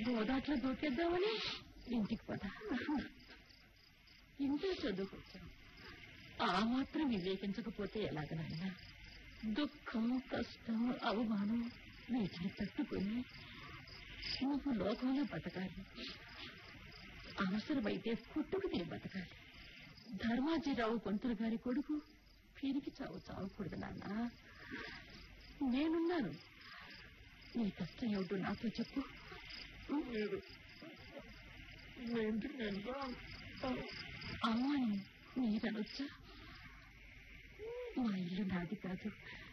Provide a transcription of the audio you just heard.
గోదాట్లో దూకేద్దామని ఇంటికి పద ఇంట్లో చదువుకొచ్చాను ఆ మాత్రం వివేకించకపోతే ఎలాగ నాయనా దుఃఖం కష్టం అవమానం వీటిని తట్టుకుని నువ్వు లోకంలో బతకాలి అవసరమైతే పుట్టుకు నీ బతకాలి ధర్మాజీరావు పంతులు గారి కొడుకు పిరికి చావు చావకూడదు నాన్న నేనున్నాను నీ కష్టం ఏమిటో నాతో చెప్పు మీరు మీ ఇంటికి నేను రాను. అమ్మని మీరనొచ్చా మా ఇల్లు నాది కాదు